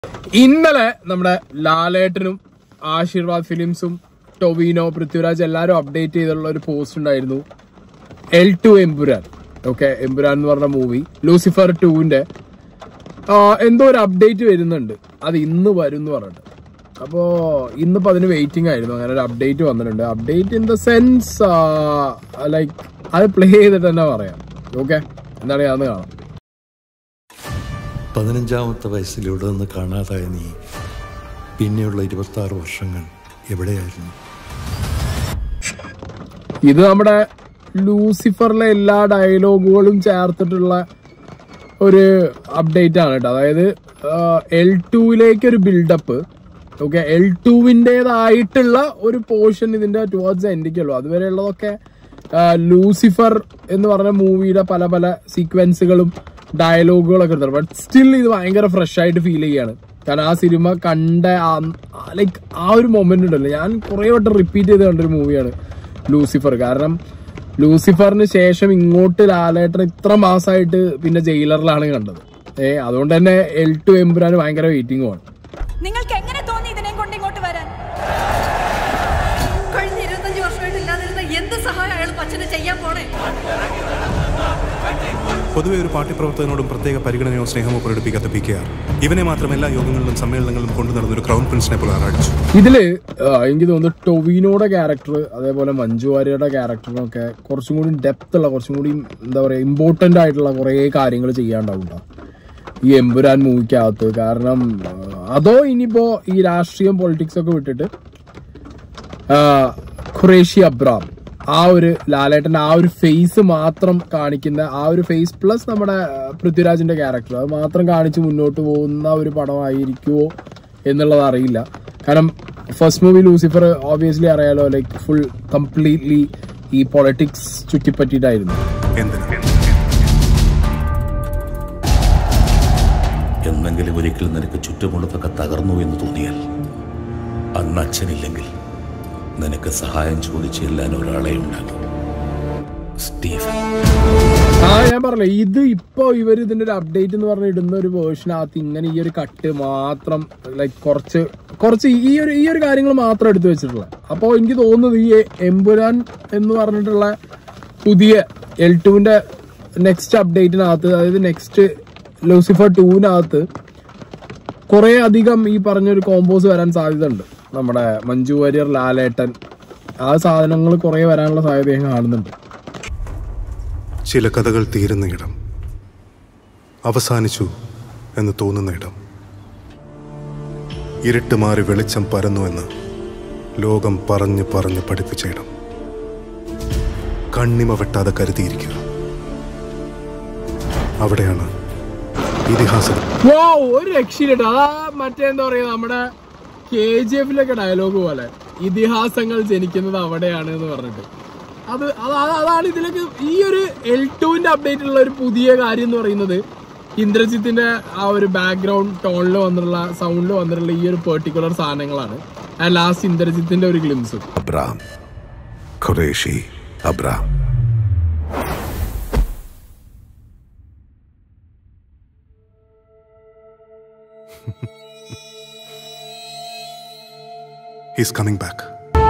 ഇന്നലെ നമ്മുടെ ലാലേട്ടനും ആശീർവാദ് ഫിലിംസും ടൊവിനോ പൃഥ്വിരാജ് എല്ലാവരും അപ്ഡേറ്റ് ചെയ്തിട്ടുള്ള ഒരു പോസ്റ്റ് ഉണ്ടായിരുന്നു L two Empuraan okay Empuraan എന്ന് പറഞ്ഞ മൂവി ലൂസിഫർ ടുവിന്റെ എന്തോ ഒരു അപ്ഡേറ്റ് വരുന്നുണ്ട് അത് ഇന്ന് വരും എന്ന് പറഞ്ഞിട്ട് അപ്പോ ഇന്നിപ്പോ അതിന് വെയിറ്റിംഗ് ആയിരുന്നു അങ്ങനെ ഒരു അപ്ഡേറ്റ് വന്നിട്ടുണ്ട് update in the sense like അത് പ്ലേ ചെയ്തിട്ട് തന്നെ പറയാം ഓക്കെ എന്താണ് ഞാൻ കാണാം പതിനഞ്ചാമത്തെ വയസ്സിൽ ഇവിടെ നിന്ന് കാണാതായ നീ പിന്നെയുള്ള ഇരുപത്തി ആറ് വർഷങ്ങൾ എവിടെയായിരുന്നു ഇത് നമ്മുടെ ലൂസിഫറിലെ എല്ലാ ഡയലോഗുകളും ചേർത്തിട്ടുള്ള ഒരു അപ്ഡേറ്റ് ആണ് കേട്ടോ അതായത് എൽ ടുവിലേക്ക് ഒരു ബിൽഡപ്പ് ഓക്കെ എൽ ടുവിൻ്റെതായിട്ടുള്ള ഒരു പോർഷൻ ഇതിന്റെ ടുവേർഡ്സ് എൻഡിക്കുള്ളൂ അതുവരെയുള്ളതൊക്കെ ആ, ലൂസിഫർ എന്ന് പറഞ്ഞ മൂവിയുടെ പല പല സീക്വൻസുകളും ഡയലോഗുകളൊക്കെ എടുത്തത് ബട്ട് സ്റ്റിൽ ഇത് ഭയങ്കര ഫ്രഷ് ആയിട്ട് ഫീൽ ചെയ്യാണ് കാരണം ആ സിനിമ കണ്ട ലൈക്ക് ആ ഒരു മൊമെന്റ് ഉണ്ടല്ലോ ഞാൻ കുറെ വട്ടം റിപ്പീറ്റ് ചെയ്ത് കണ്ടൊരു മൂവിയാണ് ലൂസിഫർ കാരണം ലൂസിഫറിന് ശേഷം ഇങ്ങോട്ട് ലാലേട്ടൻ ഇത്ര മാസമായിട്ട് പിന്നെ ജയിലറിലാണ് കണ്ടത് ഏ അതുകൊണ്ട് തന്നെ എൽ ടു എംപുരാന് ഭയങ്കര വെയിറ്റിംഗുമാണ് നിങ്ങൾക്ക് എങ്ങനെ തോന്നി ഇതിനെ കൊണ്ട് ഇങ്ങോട്ട് വരാൻ കഴിഞ്ഞ ഇരുപത്തഞ്ച് വർഷമായിട്ട് ഇല്ലാതിരുന്ന എന്ത് സഹായം അയാൾ പച്ചന് ചെയ്യാൻ പോണേ പൊതുവെ ഒരു പാർട്ടി പ്രവർത്തകനോടും പ്രത്യേക പരിഗണനയോ സ്നേഹമോ പ്രകടിപ്പിക്കാത്ത പി കെ ആർ ഇവനെ മാത്രം എല്ലാ യോഗങ്ങളിലും സമ്മേളനങ്ങളിലും കൊണ്ടു നടന്ന ഒരു ക്രൗൺ പ്രിൻസിനെ പോലെ ആറാടിച്ചു ഇതില് ആ, എനിക്ക് തോന്നുന്നു ടൊവിനോയുടെ ക്യാരക്ടർ അതേപോലെ മഞ്ജു വാര്യരുടെ ക്യാരക്ടറിനൊക്കെ കുറച്ചും കൂടി ഡെപ്ത് ഉള്ള കുറച്ചും കൂടി എന്താ പറയാ ഇമ്പോർട്ടന്റ് ആയിട്ടുള്ള കുറെ കാര്യങ്ങൾ ചെയ്യാണ്ടാവും ട്ടോ. ഈ എമ്പുരാൻ മൂവിക്കകത്ത് കാരണം ആ, അതോ ഇനിയിപ്പോ ഈ രാഷ്ട്രീയം പൊളിറ്റിക്സ് ഒക്കെ വിട്ടിട്ട് ആ, ഖുറേഷി അബ്രാം ആ ഒരു ലാലേട്ടന്റെ ആ ഒരു ഫേസ് മാത്രം കാണിക്കുന്ന ആ ഒരു ഫേസ് പ്ലസ് നമ്മുടെ ആ, പൃഥ്വിരാജിന്റെ ക്യാരക്ടർ അത് മാത്രം കാണിച്ച് മുന്നോട്ട് പോകുന്ന ഒരു പടമായിരിക്കുമോ എന്നുള്ളത് അറിയില്ല കാരണം ഫസ്റ്റ് മൂവി ലൂസിഫർ ഓബിയസ്ലി അറിയാലോ ലൈക്ക് ഫുൾ കംപ്ലീറ്റ്ലി ഈ പൊളിറ്റിക്സ് ചുറ്റിപ്പറ്റിയിട്ടായിരുന്നു എന്തിന് എന്നെങ്കിലും ഒരിക്കൽ നിനക്ക് ചുറ്റുമുള്ളതൊക്കെ തകർന്നു എന്ന് തോന്നിയാൽ അന്ന് അച്ഛനില്ലെങ്കിൽ നിനക്ക് സഹായം ചോദിച്ചു ചെല്ലാൻ ഒരാളെ ഉണ്ടാകും സ്റ്റീഫൻ ആ ഞാൻ പറഞ്ഞില്ലേ ഇത് ഇപ്പൊ ഇവർ ഇതിന്റെ ഒരു അപ്ഡേറ്റ് എന്ന് പറഞ്ഞ് ഇടുന്ന ഒരു വേർഷനകത്ത് ഇങ്ങനെ ഈ ഒരു കട്ട് മാത്രം ലൈക്ക് കുറച്ച് കുറച്ച് ഈ ഒരു ഈ ഒരു കാര്യങ്ങൾ മാത്രം എടുത്തു വെച്ചിട്ടുള്ള അപ്പോ എനിക്ക് തോന്നുന്നത് ഈ എംപുരാൻ എന്ന് പറഞ്ഞിട്ടുള്ള പുതിയ എൽ ടുവിന്റെ നെക്സ്റ്റ് അപ്ഡേറ്റിനകത്ത് അതായത് നെക്സ്റ്റ് ലൂസിഫർ ടൂവിനകത്ത് കുറെ അധികം ഈ പറഞ്ഞൊരു കോമ്പോസ് വരാൻ സാധ്യതയുണ്ട് നമ്മുടെ മഞ്ജു വാര്യർ ലാലേട്ടൻ ആ സാധനങ്ങൾ കുറെ വരാനുള്ള സാധ്യത ഞാൻ കാണുന്നുണ്ട് ചില കഥകൾ തീരുന്ന ഇടം അവസാനിച്ചു എന്ന് തോന്നുന്ന ഇടം ഇരുട്ട് മാറി വെളിച്ചം പരന്നു എന്ന് ലോകം പറഞ്ഞ് പറഞ്ഞ് പഠിപ്പിച്ച ഇടം കണ്ണിമ വെട്ടാതെ കരുതിയിരിക്കുക അവിടെയാണ് ഇതിഹാസം വോ ഒരു രക്ഷയിലിട്ട് അതാ മറ്റേ എന്താ പറയാ നമ്മുടെ കെ ജി എഫിലൊക്കെ ഡയലോഗ് പോലെ ഇതിഹാസങ്ങൾ ജനിക്കുന്നത് അവിടെയാണ് എന്ന് പറഞ്ഞിട്ട് അത് അത് അത് അതാണ് ഇതിലേക്ക് ഈ ഒരു എൽ ടുവിന്റെ അപ്ഡേറ്റ് ഉള്ള ഒരു പുതിയ കാര്യം എന്ന് പറയുന്നത് ഇന്ദ്രജിത്തിന്റെ ആ ഒരു ബാക്ക്ഗ്രൗണ്ട് ടോണിൽ വന്നിട്ടുള്ള സൗണ്ടിൽ വന്നിട്ടുള്ള ഈ ഒരു പെർട്ടിക്കുലർ സാധനങ്ങളാണ് ആൻഡ് ലാസ്റ്റ് ഇന്ദ്രജിത്തിന്റെ ഒരു ഗ്ലിംസും Abram Qureshi Abram his coming back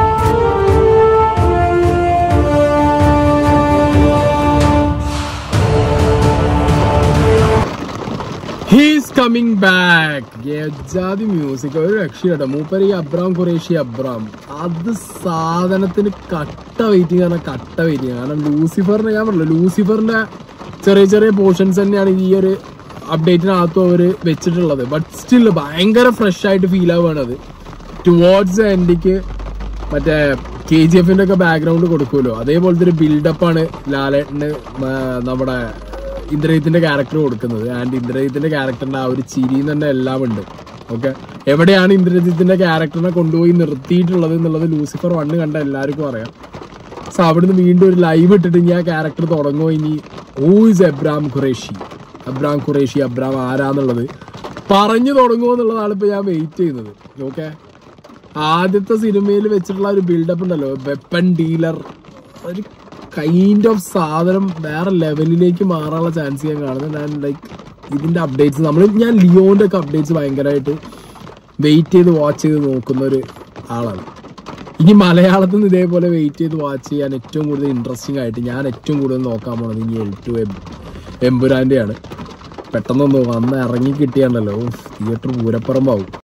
he's coming back ഗജാതി മ്യൂസിക് ഒരു രക്ഷയില്ല മൂപ്പര് ഈ അബ്രാം ഖുറേഷി അബ്രാം അത് സാധനത്തിന് കട്ട വെയിറ്റിംഗ് ആണ് കട്ട വെയിറ്റിംഗ് കാരണം ലൂസിഫറിന്റെ ഞാൻ പറഞ്ഞല്ലോ ലൂസിഫറിന്റെ ചെറിയ ചെറിയ പോർഷൻസ് തന്നെയാണ് ഈ ഒരു അപ്ഡേറ്റിനകത്തും അവര് വെച്ചിട്ടുള്ളത് ബട്ട് സ്റ്റിൽ ഭയങ്കര ഫ്രഷ് ആയിട്ട് ഫീൽ ആവുകയാണ് അത് ടുവേർഡ്സ് എൻഡിക്ക് മറ്റേ കെ ജി എഫിന്റെ ഒക്കെ ബാക്ക്ഗ്രൗണ്ട് കൊടുക്കുമല്ലോ അതേപോലത്തെ ഒരു ബിൽഡപ്പാണ് ലാലേട്ടന് മ- നമ്മുടെ ഇന്ദ്രജിത്തിന്റെ ക്യാരക്ടർ കൊടുക്കുന്നത് ആൻഡ് ഇന്ദ്രജിത്തിന്റെ ക്യാരക്ടറിന്റെ ആ ഒരു ചിരി തന്നെ എല്ലാം ഉണ്ട് ഓക്കെ എവിടെയാണ് ഇന്ദ്രജിത്തിന്റെ ക്യാരക്ടറിനെ കൊണ്ടുപോയി നിർത്തിയിട്ടുള്ളത് എന്നുള്ളത് ലൂസിഫർ വണ്ണ് കണ്ട എല്ലാവർക്കും അറിയാം സോ അവിടുന്ന് വീണ്ടും ഒരു ലൈവ് ഇട്ടിട്ട് ഇനി ആ ക്യാരക്ടർ തുടങ്ങുമോ ഇനി ഓ ഇസ് എബ്രാം ഖുറേഷി അബ്രാം ഖുറേഷി അബ്രാം ആരാന്നുള്ളത് പറഞ്ഞു തുടങ്ങുമോ എന്നുള്ളതാണ് ഇപ്പൊ ഞാൻ വെയിറ്റ് ചെയ്യുന്നത് ഓക്കെ ആദ്യത്തെ സിനിമയിൽ വെച്ചിട്ടുള്ള ഒരു ബിൽഡപ്പ് ഉണ്ടല്ലോ വെപ്പൺ ഡീലർ ഒരു കൈൻഡ് ഓഫ് സാധനം വേറെ ലെവലിലേക്ക് മാറാനുള്ള ചാൻസ് ഞാൻ കാണുന്നത് ഞാൻ ലൈക്ക് ഇതിന്റെ അപ്ഡേറ്റ്സ് നമ്മൾ ഞാൻ ലിയോന്റെ ഒക്കെ അപ്ഡേറ്റ്സ് ഭയങ്കരമായിട്ട് വെയിറ്റ് ചെയ്ത് വാച്ച് ചെയ്ത് നോക്കുന്ന ഒരു ആളാണ് ഇനി മലയാളത്തിൽ നിന്ന് ഇതേപോലെ വെയിറ്റ് ചെയ്ത് വാച്ച് ചെയ്യാൻ ഏറ്റവും കൂടുതൽ ഇൻട്രസ്റ്റിംഗ് ആയിട്ട് ഞാൻ ഏറ്റവും കൂടുതൽ നോക്കാൻ പോണത് ഇനി എൽ ടു എം എമ്പുരാൻ്റെയാണ് പെട്ടെന്നൊന്ന് വന്ന് ഇറങ്ങി കിട്ടിയാണല്ലോ തിയേറ്റർ പൂരപ്പുറമ്പാവും